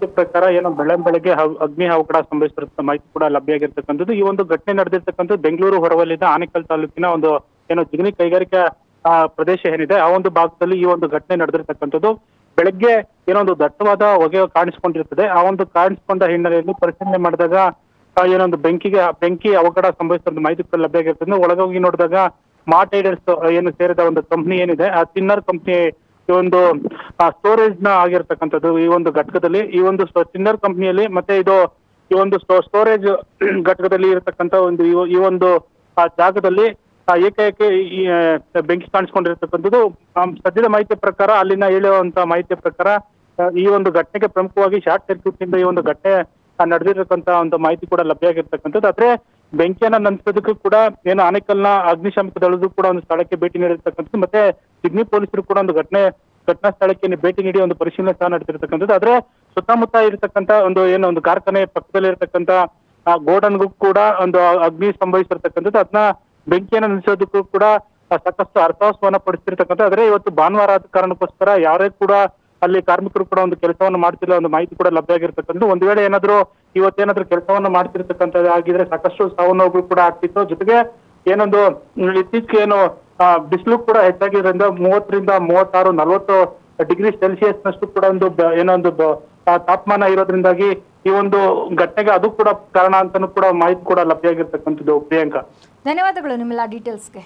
ಮಾಹಿತಿ ಪ್ರಕಾರ ಏನೋ ಬೆಳ್ಳಂ ಬೆಳಗ್ಗೆ ಹವ್- ಅಗ್ನಿ ಅವಘಡ ಸಂಭವಿಸಿರುವಂತ ಮಾಹಿತಿ ಕೂಡ ಲಭ್ಯ ಆಗಿರ್ತಕ್ಕಂಥದ್ದು ಈ ಒಂದು ಘಟನೆ ನಡೆದಿರ್ತಕ್ಕಂಥದ್ದು ಬೆಂಗಳೂರು ಹೊರವಲಯದ ಆನೇಕಲ್ ತಾಲೂಕಿನ ಒಂದು ಏನೋ ಜಿಗಣಿ ಕೈಗಾರಿಕಾ ಆ, ಪ್ರದೇಶ ಏನಿದೆ ಆ ಒಂದು ಭಾಗದಲ್ಲಿ ಈ ಒಂದು ಘಟನೆ ನಡೆದಿರ್ತಕ್ಕಂಥದ್ದು ಬೆಳಗ್ಗೆ ಏನೋ ಒಂದು ದಟ್ಟವಾದ ಹೊಗೆ ಕಾಣಿಸ್ಕೊಂಡಿರ್ತದೆ ಆ ಒಂದು ಕಾಣಿಸ್ಕೊಂಡ ಹಿನ್ನೆಲೆಯಲ್ಲಿ ಪರಿಶೀಲನೆ ಮಾಡಿದಾಗ ಆ, ಏನೊಂದು ಬೆಂಕಿಗೆ ಬೆಂಕಿ ಅವಘಡ ಸಂಭವಿಸಿದ ಮಾಹಿತಿ ಕೂಡ ಲಭ್ಯ ಆಗಿರ್ತದೆ ಒಳಗೋಗಿ ನೋಡಿದಾಗ ಸ್ಮಾರ್ಟ್ ಐಡರ್ಸ್ ಏನು ಸೇರಿದ ಒಂದು ಕಂಪ್ನಿ ಏನಿದೆ ಆ ತಿನ್ನರ್ ಕಂಪ್ನಿ ಈ ಒಂದು ಸ್ಟೋರೇಜ್ ನ ಆಗಿರ್ತಕ್ಕಂಥದ್ದು ಈ ಒಂದು ಘಟಕದಲ್ಲಿ ಈ ಒಂದು ತಿನ್ನರ್ ಕಂಪ್ನಿಯಲ್ಲಿ ಮತ್ತೆ ಇದು ಈ ಒಂದು ಸ್ಟೋರೇಜ್ ಘಟಕದಲ್ಲಿ ಇರತಕ್ಕಂತ ಒಂದು ಈ- ಈ ಒಂದು ಆ ಜಾಗದಲ್ಲಿ ಆ, ಏಕಾಏಕಿ ಈ ಆ, ಬೆಂಕಿ ಕಾಣಿಸ್ಕೊಂಡಿರ್ತಕ್ಕಂಥದ್ದು ಆ, ಸದ್ಯದ ಮಾಹಿತಿ ಪ್ರಕಾರ ಅಲ್ಲಿನ ಹೇಳುವಂತ ಮಾಹಿತಿ ಪ್ರಕಾರ ಆ, ಈ ಒಂದು ಘಟನೆಗೆ ಪ್ರಮುಖವಾಗಿ ಶಾರ್ಟ್ ಸರ್ಕ್ಯೂಟ್ ನಿಂದ ಈ ಒಂದು ಘಟನೆ ಆ, ನಡೆದಿರ್ತಕ್ಕಂತ ಒಂದು ಮಾಹಿತಿ ಕೂಡ ಲಭ್ಯ ಆಗಿರ್ತಕ್ಕಂಥದ್ದು ಆದ್ರೆ ಬೆಂಕಿಯನ್ನ ನಂದಿಸೋದಕ್ಕೂ ಕೂಡ ಏನು ಆನೇಕಲ್ನ ಅಗ್ನಿಶಾಮಕ ದಳದ್ದು ಕೂಡ ಒಂದು ಸ್ಥಳಕ್ಕೆ ಭೇಟಿ ನೀಡಿರ್ತಕ್ಕಂಥದ್ದು ಮತ್ತೆ ಸಿಗ್ನಿ ಪೊಲೀಸರು ಕೂಡ ಒಂದು ಘಟನೆ ಘಟನಾ ಸ್ಥಳಕ್ಕೆ ನಿ- ಭೇಟಿ ನೀಡಿ ಒಂದು ಪರಿಶೀಲನೆ ಸಹ ನಡೆದಿರ್ತಕ್ಕಂಥದ್ದು ಆದ್ರೆ ಸುತ್ತಮುತ್ತ ಇರತಕ್ಕಂತ ಒಂದು ಏನು ಒಂದು ಕಾರ್ಖಾನೆ ಪಕ್ಕದಲ್ಲಿ ಇರತಕ್ಕಂತ ಗೋಡನ್ಗೂ ಕೂಡ ಒಂದು ಅಗ್ನಿ ಸಂಭವಿಸಿರ್ತಕ್ಕಂಥದ್ದು ಅದನ್ನ ಬೆಂಕಿಯನ್ನ ನಿಲ್ಲಿಸೋದಕ್ಕೂ ಕೂಡ ಆ, ಸಾಕಷ್ಟು ಅರ್ಥಾವಸ್ಥವನ್ನ ಪಡಿಸಿರ್ತಕ್ಕಂಥ ಆದ್ರೆ ಇವತ್ತು ಭಾನುವಾರ ಆದ ಕಾರಣಕ್ಕೋಸ್ಕರ ಯಾರೇ ಕೂಡ ಅಲ್ಲಿ ಕಾರ್ಮಿಕರು ಕೂಡ ಒಂದು ಕೆಲಸವನ್ನು ಮಾಡ್ತಿಲ್ಲ ಒಂದು ಮಾಹಿತಿ ಕೂಡ ಲಭ್ಯ ಆಗಿರ್ತಕ್ಕಂಥದ್ದು ಒಂದು ವೇಳೆ ಏನಾದ್ರು ಇವತ್ತೇನಾದ್ರೂ ಕೆಲಸವನ್ನ ಮಾಡ್ತಿರ್ತಕ್ಕಂಥದ್ದು ಆಗಿದ್ರೆ ಸಾಕಷ್ಟು ಸಾವು ನೋವುಗಳು ಕೂಡ ಆಗ್ತಿತ್ತು ಜೊತೆಗೆ ಏನೊಂದು ಮ್, ಇತ್ತೀಚೆಗೆ ಏನು ಆ, ಬಿಸಿಲು ಕೂಡ ಹೆಚ್ಚಾಗಿರೋದ್ರಿಂದ ಮೂವತ್ತರಿಂದ ಮೂವತ್ತಾರು ನಲವತ್ತು ಡಿಗ್ರಿ ಸೆಲ್ಸಿಯಸ್ ನಷ್ಟು ಕೂಡ ಒಂದು ಬ- ಏನೋ ಒಂದು ಬ- ಆ, ತಾಪಮಾನ ಇರೋದ್ರಿಂದಾಗಿ ಈ ಒಂದು ಘಟನೆಗೆ ಅದು ಕೂಡ ಕಾರಣ ಅಂತಾನು ಕೂಡ ಮಾಹಿತಿ ಕೂಡ ಲಭ್ಯ ಆಗಿರ್ತಕ್ಕಂಥದ್ದು ಪ್ರಿಯಾಂಕಾ ಧನ್ಯವಾದಗಳು ನಿಮ್ಮೆಲ್ಲ ಡೀಟೇಲ್ಸ್ಗೆ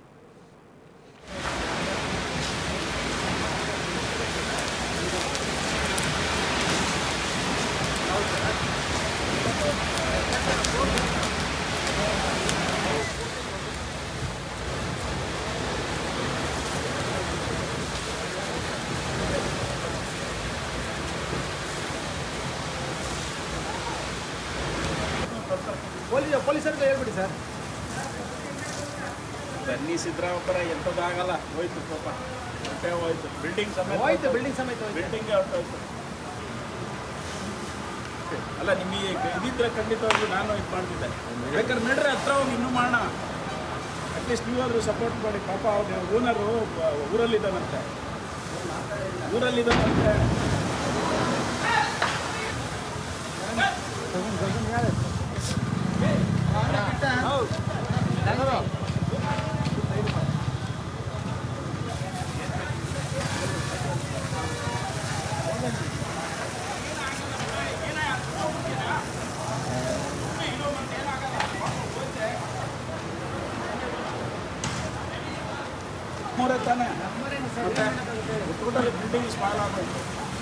ಪೊಲೀಸ್ ಪೊಲೀಸರಿಗೆ ಹೇಳ್ಬಿಡಿ ಸರ್ ಬನ್ನಿ ಸಿದ್ದರಾಮಪ್ಪರ ಎಂಥದ್ದಾಗಲ್ಲ ಹೋಯ್ತು ಪಾಪ ಹೊಟ್ಟೆ ಹೋಯ್ತು ಬಿಲ್ಡಿಂಗ್ ಸಮೇತ ಹೋಯ್ತು ಬಿಲ್ಡಿಂಗ್ ಸಮೇತ ಹೋಯ್ತು ಬಿಲ್ಡಿಂಗ್ ಹೊರಟೋಯ್ತು ಅಲ್ಲ ನಿಮಗೆ ಇದಿದ್ರೆ ಖಂಡಿತವಾಗ್ಲೂ ನಾನು ಇದು ಮಾಡ್ತಿದ್ದೆ ಬೇಕಾದ್ರೆ ನಡ್ರೆ ಹತ್ರ ಹೋಗಿ ಇನ್ನೂ ಮಾಡೋಣ ಅಟ್ಲೀಸ್ಟ್ ನೀವಾದರೂ ಸಪೋರ್ಟ್ ಮಾಡಿ ಪಾಪ ಅವ್ರ ಓನರು ಊರಲ್ಲಿದ್ದಾನಂತೆ ಊರಲ್ಲಿದ್ದಾನಂತೆ ಮೂರೇ ತಾನೆ ಬಿಲ್ಡಿಂಗ್ ಸ್ಪಾಲ್ ಆಗೋಯ್ತು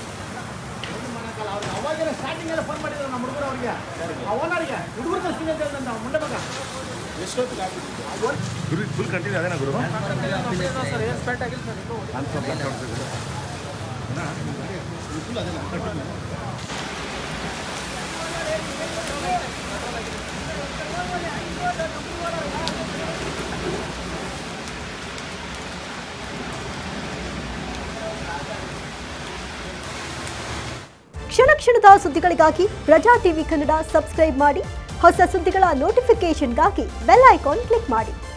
ಅವಾಗೆಲ್ಲ ಸ್ಟಾರ್ಟಿಂಗ್ ಎಲ್ಲ ಫೋನ್ ಮಾಡಿದ್ರು ನಮ್ಮ ಹುಡುಗರು ಅವ್ರಿಗೆ ಆ ಓನರ್ಗೆ ಹುಡುಗರು ಕಳಿಸ್ತೀನಿ ಅಂತ ಹೇಳ್ದಂತ ಅವ್ನ್ ಮುಂಡೆ ಮಗ ಎಷ್ಟೊತ್ತಿಗೆ ಆಗಿತ್ತು ಗುರು ಫುಲ್ ಕಂಟಿನ್ಯೂ ಅದೇನಾ ಗುರು ಕ್ಷಣ ಕ್ಷಣದ ಸುದ್ದಿಗಳಿಗಾಗಿ ಪ್ರಜಾ ಟಿವಿ ಕನ್ನಡ ಸಬ್ಸ್ಕ್ರೈಬ್ ಮಾಡಿ ಹೊಸ ಸುದ್ದಿಗಳ ನೋಟಿಫಿಕೇಶನ್ಗಾಗಿ ಬೆಲ್ ಐಕಾನ್ ಕ್ಲಿಕ್ ಮಾಡಿ